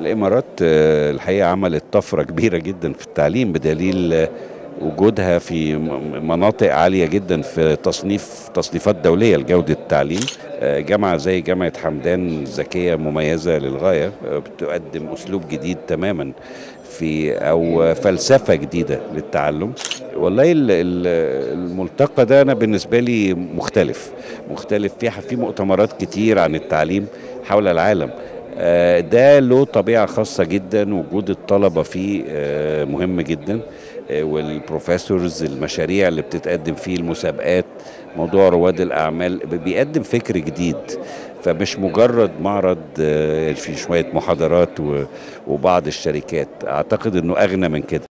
الامارات آه، الحقيقه عملت طفره كبيره جدا في التعليم بدليل آه، وجودها في م- مناطق عاليه جدا في تصنيف تصنيفات دوليه لجوده التعليم آه، جامعه زي جامعه حمدان ذكيه مميزه للغايه آه، بتقدم اسلوب جديد تماما في او فلسفه جديده للتعلم والله ال- ال- الملتقى ده انا بالنسبه لي مختلف مختلف في في مؤتمرات كتير عن التعليم حول العالم آه، ده له طبيعه خاصه جدا وجود الطلبه فيه آه، مهم جدا آه، والبروفيسورز المشاريع اللي بتتقدم فيه المسابقات موضوع رواد الاعمال بيقدم فكر جديد فمش مجرد معرض آه، في شويه محاضرات و- وبعض الشركات اعتقد انه اغنى من كده